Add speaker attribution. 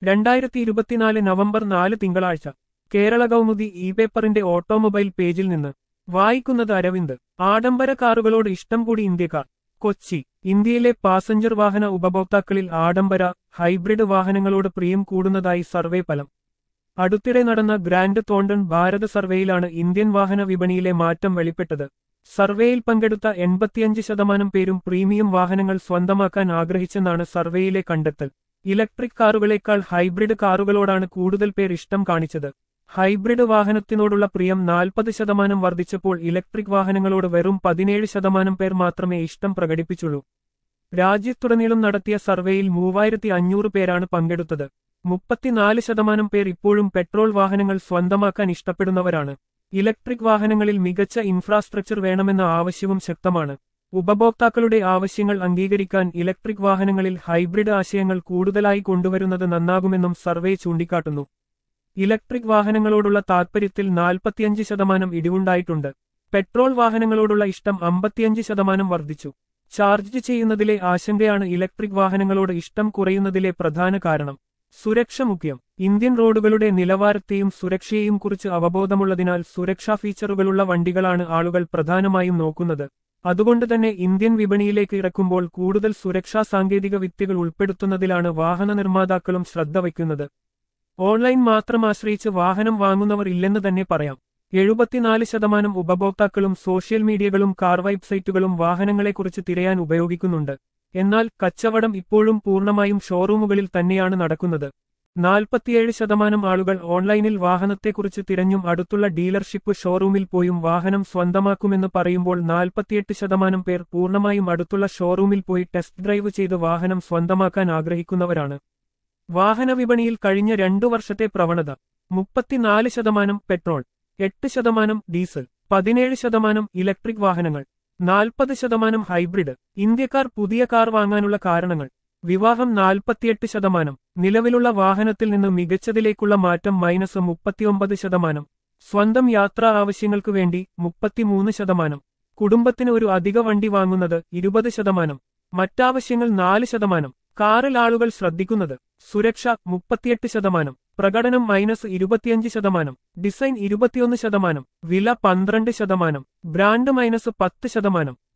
Speaker 1: രണ്ടായിരത്തി ഇരുപത്തിനാല് നവംബർ നാല് തിങ്കളാഴ്ച കേരള കൗമുദി ഇ പേപ്പറിന്റെ ഓട്ടോമൊബൈൽ പേജിൽ നിന്ന് വായിക്കുന്നത് അരവിന്ദ് ആഡംബര കാറുകളോട് ഇഷ്ടം കൂടി ഇന്ത്യക്കാർ കൊച്ചി ഇന്ത്യയിലെ പാസഞ്ചർ വാഹന ഉപഭോക്താക്കളിൽ ആഡംബര ഹൈബ്രിഡ് വാഹനങ്ങളോട് പ്രിയം കൂടുന്നതായി സർവേ ഫലം അടുത്തിടെ നടന്ന ഗ്രാൻഡ് തോണ്ടൺ ഭാരത് സർവേയിലാണ് ഇന്ത്യൻ വാഹന വിപണിയിലെ മാറ്റം വെളിപ്പെട്ടത് സർവേയിൽ പങ്കെടുത്ത എൺപത്തിയഞ്ച് ശതമാനം പേരും പ്രീമിയം വാഹനങ്ങൾ സ്വന്തമാക്കാൻ ആഗ്രഹിച്ചെന്നാണ് സർവേയിലെ കണ്ടെത്തൽ ഇലക്ട്രിക് കാറുകളേക്കാൾ ഹൈബ്രിഡ് കാറുകളോടാണ് കൂടുതൽ പേർ ഇഷ്ടം കാണിച്ചത് ഹൈബ്രിഡ് വാഹനത്തിനോടുള്ള പ്രിയം നാൽപ്പത് ശതമാനം വർദ്ധിച്ചപ്പോൾ ഇലക്ട്രിക് വാഹനങ്ങളോട് വെറും പതിനേഴ് ശതമാനം പേർ മാത്രമേ ഇഷ്ടം പ്രകടിപ്പിച്ചുള്ളൂ രാജ്യത്തുടനീളം നടത്തിയ സർവേയിൽ മൂവായിരത്തി അഞ്ഞൂറ് പേരാണ് പങ്കെടുത്തത് മുപ്പത്തിനാല് ശതമാനം പേർ ഇപ്പോഴും പെട്രോൾ വാഹനങ്ങൾ സ്വന്തമാക്കാൻ ഇഷ്ടപ്പെടുന്നവരാണ് ഇലക്ട്രിക് വാഹനങ്ങളിൽ മികച്ച ഇൻഫ്രാസ്ട്രക്ചർ വേണമെന്ന ആവശ്യവും ശക്തമാണ് ഉപഭോക്താക്കളുടെ ആവശ്യങ്ങൾ അംഗീകരിക്കാൻ ഇലക്ട്രിക് വാഹനങ്ങളിൽ ഹൈബ്രിഡ് ആശയങ്ങൾ കൂടുതലായി കൊണ്ടുവരുന്നത് നന്നാകുമെന്നും സർവേ ചൂണ്ടിക്കാട്ടുന്നു ഇലക്ട്രിക് വാഹനങ്ങളോടുള്ള താൽപര്യത്തിൽ നാൽപ്പത്തിയഞ്ച് ശതമാനം ഇടിവുണ്ടായിട്ടുണ്ട് പെട്രോൾ വാഹനങ്ങളോടുള്ള ഇഷ്ടം അമ്പത്തിയഞ്ച് ശതമാനം വർദ്ധിച്ചു ചാർജ് ചെയ്യുന്നതിലെ ആശങ്കയാണ് ഇലക്ട്രിക് വാഹനങ്ങളോട് ഇഷ്ടം കുറയുന്നതിലെ പ്രധാന കാരണം സുരക്ഷ മുഖ്യം ഇന്ത്യൻ റോഡുകളുടെ നിലവാരത്തെയും സുരക്ഷയെയും കുറിച്ച് അവബോധമുള്ളതിനാൽ സുരക്ഷാ ഫീച്ചറുകളുള്ള വണ്ടികളാണ് ആളുകൾ പ്രധാനമായും നോക്കുന്നത് അതുകൊണ്ട് തന്നെ ഇന്ത്യൻ വിപണിയിലേക്ക് ഇറക്കുമ്പോൾ കൂടുതൽ സുരക്ഷാ സാങ്കേതിക വിദ്യകൾ ഉൾപ്പെടുത്തുന്നതിലാണ് വാഹന നിർമ്മാതാക്കളും ശ്രദ്ധ വയ്ക്കുന്നത് ഓൺലൈൻ മാത്രം ആശ്രയിച്ച് വാഹനം വാങ്ങുന്നവർ ഇല്ലെന്ന് തന്നെ പറയാം എഴുപത്തിനാല് ശതമാനം ഉപഭോക്താക്കളും സോഷ്യൽ മീഡിയകളും കാർ വെബ്സൈറ്റുകളും വാഹനങ്ങളെക്കുറിച്ച് തിരയാൻ ഉപയോഗിക്കുന്നുണ്ട് എന്നാൽ കച്ചവടം ഇപ്പോഴും പൂർണ്ണമായും ഷോറൂമുകളിൽ തന്നെയാണ് നടക്കുന്നത് നാൽപ്പത്തിയേഴ് ശതമാനം ആളുകൾ ഓൺലൈനിൽ വാഹനത്തെക്കുറിച്ച് തിരഞ്ഞും അടുത്തുള്ള ഡീലർഷിപ്പ് ഷോറൂമിൽ പോയും വാഹനം സ്വന്തമാക്കുമെന്ന് പറയുമ്പോൾ നാൽപ്പത്തിയെട്ട് ശതമാനം പേർ പൂർണ്ണമായും അടുത്തുള്ള ഷോറൂമിൽ പോയി ടെസ്റ്റ് ഡ്രൈവ് ചെയ്ത് വാഹനം സ്വന്തമാക്കാൻ ആഗ്രഹിക്കുന്നവരാണ് വാഹന വിപണിയിൽ കഴിഞ്ഞ രണ്ടു വർഷത്തെ പ്രവണത മുപ്പത്തിനാല് ശതമാനം പെട്രോൾ എട്ട് ശതമാനം ഡീസൽ പതിനേഴ് ശതമാനം ഇലക്ട്രിക് വാഹനങ്ങൾ നാൽപ്പത് ശതമാനം ഹൈബ്രിഡ് ഇന്ത്യക്കാർ പുതിയ കാർ വാങ്ങാനുള്ള കാരണങ്ങൾ വിവാഹം നാൽപ്പത്തിയെട്ട് ശതമാനം നിലവിലുള്ള വാഹനത്തിൽ നിന്ന് മികച്ചതിലേക്കുള്ള മാറ്റം മൈനസ് മുപ്പത്തിയൊമ്പത് ശതമാനം സ്വന്തം യാത്രാ ആവശ്യങ്ങൾക്കു വേണ്ടി മുപ്പത്തിമൂന്ന് ശതമാനം കുടുംബത്തിന് ഒരു അധിക വണ്ടി വാങ്ങുന്നത് ഇരുപത് ശതമാനം മറ്റാവശ്യങ്ങൾ നാല് ശതമാനം കാറിൽ ആളുകൾ ശ്രദ്ധിക്കുന്നത് സുരക്ഷ മുപ്പത്തിയെട്ട് ശതമാനം പ്രകടനം മൈനസ് ഇരുപത്തിയഞ്ച് ശതമാനം ഡിസൈൻ ഇരുപത്തിയൊന്ന് ശതമാനം വില പന്ത്രണ്ട് ശതമാനം ബ്രാൻഡ് മൈനസ് പത്ത് ശതമാനം